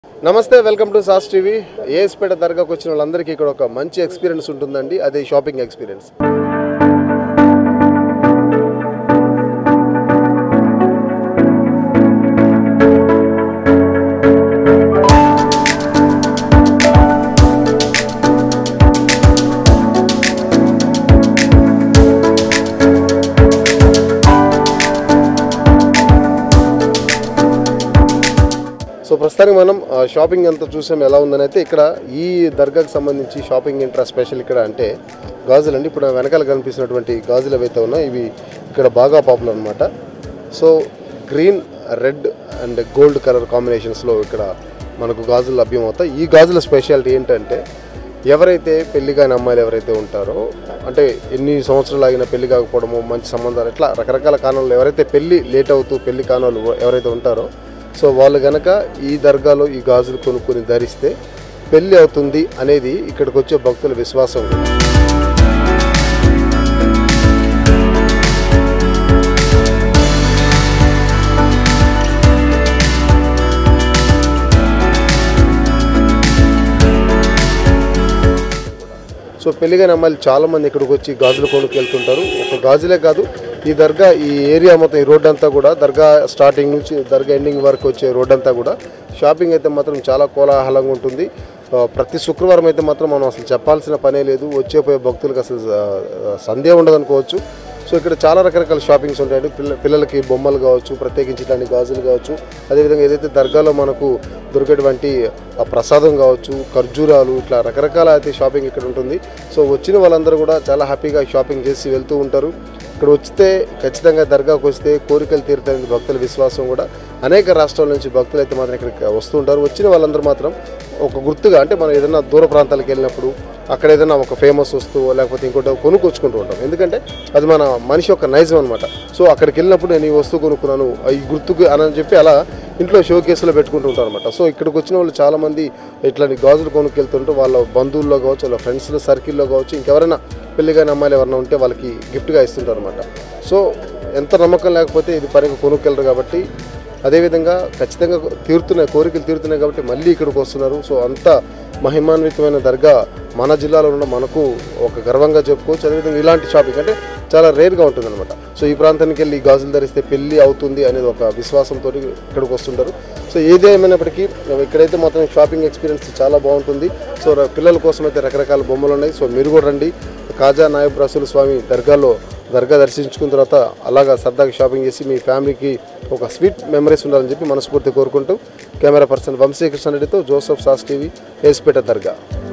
నమస్తే welcome to SAS TV AS Peta దర్గాకు వచ్చిన వాళ్ళందరికీ ఇక్కడ ఒక మంచి ఎక్స్పీరియన్స్ ఉంటుందండి అదే షాపింగ్ ఎక్స్పీరియన్స్ సో ప్రస్తుతానికి మనం ఆ, షాపింగ్ అంతా చూసాం ఎలా ఉందని అయితే ఇక్కడ ఈ దర్గాకు సంబంధించి షాపింగ్ ఏంట్రా స్పెషల్ ఇక్కడ అంటే గాజులు అండి ఇప్పుడు నా వెనకాల కనిపిస్తున్నటువంటి గాజులు ఏవైతే ఉన్నాయో ఇవి ఇక్కడ బాగా పాపులర్ అనమాట so green red and gold colour కాంబినేషన్స్లో ఇక్కడ మనకు గాజులు లభ్యమవుతాయి ఈ గాజుల స్పెషాలిటీ ఏంటంటే ఎవరైతే పెళ్లి కాని అమ్మాయిలు ఎవరైతే ఉంటారో అంటే ఎన్ని సంవత్సరాలు ఆగిన పెళ్లి కాకపోవడము మంచి సంబంధాలు ఇట్లా రకరకాల కారణాలు ఎవరైతే పెళ్లి లేట్ అవుతూ పెళ్లి కానోళ్ళు ఎవరైతే ఉంటారో సో వాళ్ళు గనక ఈ దర్గాలో ఈ గాజులు కొనుక్కొని ధరిస్తే పెళ్లి అవుతుంది అనేది ఇక్కడికి వచ్చే భక్తుల విశ్వాసం సో పెళ్లిగాని అమ్మాయిలు చాలా మంది ఇక్కడికి వచ్చి గాజులు కొనుక్కు వెళ్తుంటారు ఒక గాజులే కాదు ఈ దర్గా ఈ ఏరియా మొత్తం ఈ రోడ్ అంతా కూడా దర్గా స్టార్టింగ్ నుంచి దర్గా ఎండింగ్ వరకు వచ్చే రోడ్ అంతా కూడా షాపింగ్ అయితే మాత్రం చాలా కోలాహలంగా ఉంటుంది ఆ, ప్రతి శుక్రవారం అయితే మాత్రం మనం అసలు చెప్పాల్సిన పనే లేదు వచ్చే పోయే భక్తులకు అసలు ఆ, సందేహం ఉండదు అనుకోవచ్చు సో ఇక్కడ చాలా రకరకాల షాపింగ్స్ ఉంటాయండి పిల్ల పిల్లలకి బొమ్మలు కావచ్చు ప్రత్యేకించి ఇట్లాంటి గాజులు కావచ్చు అదేవిధంగా ఏదైతే దర్గాలో మనకు దొరికేటువంటి ఆ ప్రసాదం కావచ్చు ఖర్జూరాలు ఇట్లా రకరకాల అయితే షాపింగ్ ఇక్కడ ఉంటుంది సో వచ్చిన వాళ్ళందరూ కూడా చాలా హ్యాపీగా షాపింగ్ చేసి వెళ్తూ ఉంటారు ఇక్కడ వస్తే ఖచ్చితంగా దర్గాకు వస్తే కోరికలు తీరుతాయని భక్తుల విశ్వాసం కూడా అనేక రాష్ట్రాల నుంచి భక్తులు అయితే మాత్రం ఇక్కడికి వస్తూ ఉంటారు వచ్చిన వాళ్ళందరూ మాత్రం ఒక గుర్తుగా అంటే మనం ఏదైనా దూర ప్రాంతాలకు వెళ్ళినప్పుడు అక్కడ ఏదైనా ఒక ఫేమస్ వస్తువు లేకపోతే ఇంకోటి కొనుక్కొచ్చుకుంటూ ఉంటాం ఎందుకంటే అది మన మనిషి యొక్క నైజం అనమాట సో అక్కడికి వెళ్ళినప్పుడు నేను ఈ వస్తువు కొనుక్కున్నాను ఈ గుర్తుకు అని చెప్పి అలా ఇంట్లో షో కేసులో పెట్టుకుంటూ ఉంటారు అనమాట సో ఇక్కడికి వచ్చిన వాళ్ళు చాలామంది ఇట్లాంటి గాజులు కొనుక్కెళ్తుంటూ వాళ్ళ బంధువుల్లో కావచ్చు వాళ్ళ ఫ్రెండ్స్ సర్కిల్లో కావచ్చు ఇంకెవరైనా పెళ్లి కాని అమ్మాయిలు ఎవరైనా ఉంటే వాళ్ళకి గిఫ్ట్గా ఇస్తుంటారు అనమాట సో ఎంత నమ్మకం లేకపోతే ఇది పనికి కొనుక్కెళ్ళరు కాబట్టి అదేవిధంగా ఖచ్చితంగా తీరుతున్నాయి కోరికలు తీరుతున్నాయి కాబట్టి మళ్ళీ ఇక్కడికి వస్తున్నారు సో అంత మహిమాన్వితమైన దర్గా మన జిల్లాలో ఉన్న మనకు ఒక గర్వంగా చెప్పుకోవచ్చు అదేవిధంగా ఇలాంటి షాపింగ్ అంటే చాలా రేర్గా ఉంటుందన్నమాట సో ఈ ప్రాంతానికి వెళ్ళి ఈ గాజులు ధరిస్తే పెళ్ళి అవుతుంది అనేది ఒక విశ్వాసంతో ఇక్కడికి వస్తుంటారు సో ఏది ఏమైనప్పటికీ ఇక్కడైతే మాత్రం షాపింగ్ ఎక్స్పీరియన్స్ చాలా బాగుంటుంది సో ర- పిల్లల కోసం అయితే రకరకాల బొమ్మలు ఉన్నాయి సో మీరు కూడా రండి కాజా నాయబ్ రసూల్ స్వామి దర్గాలో దర్గా దర్శించుకున్న తర్వాత అలాగా సరదాగా షాపింగ్ చేసి మీ ఫ్యామిలీకి ఒక స్వీట్ మెమరీస్ ఉండాలని చెప్పి మనస్ఫూర్తి కోరుకుంటూ కెమెరా పర్సన్ వంశీకృష్ణ రెడ్డితో జోసఫ్ సాస్ టీవీ ఏసిపేట దర్గా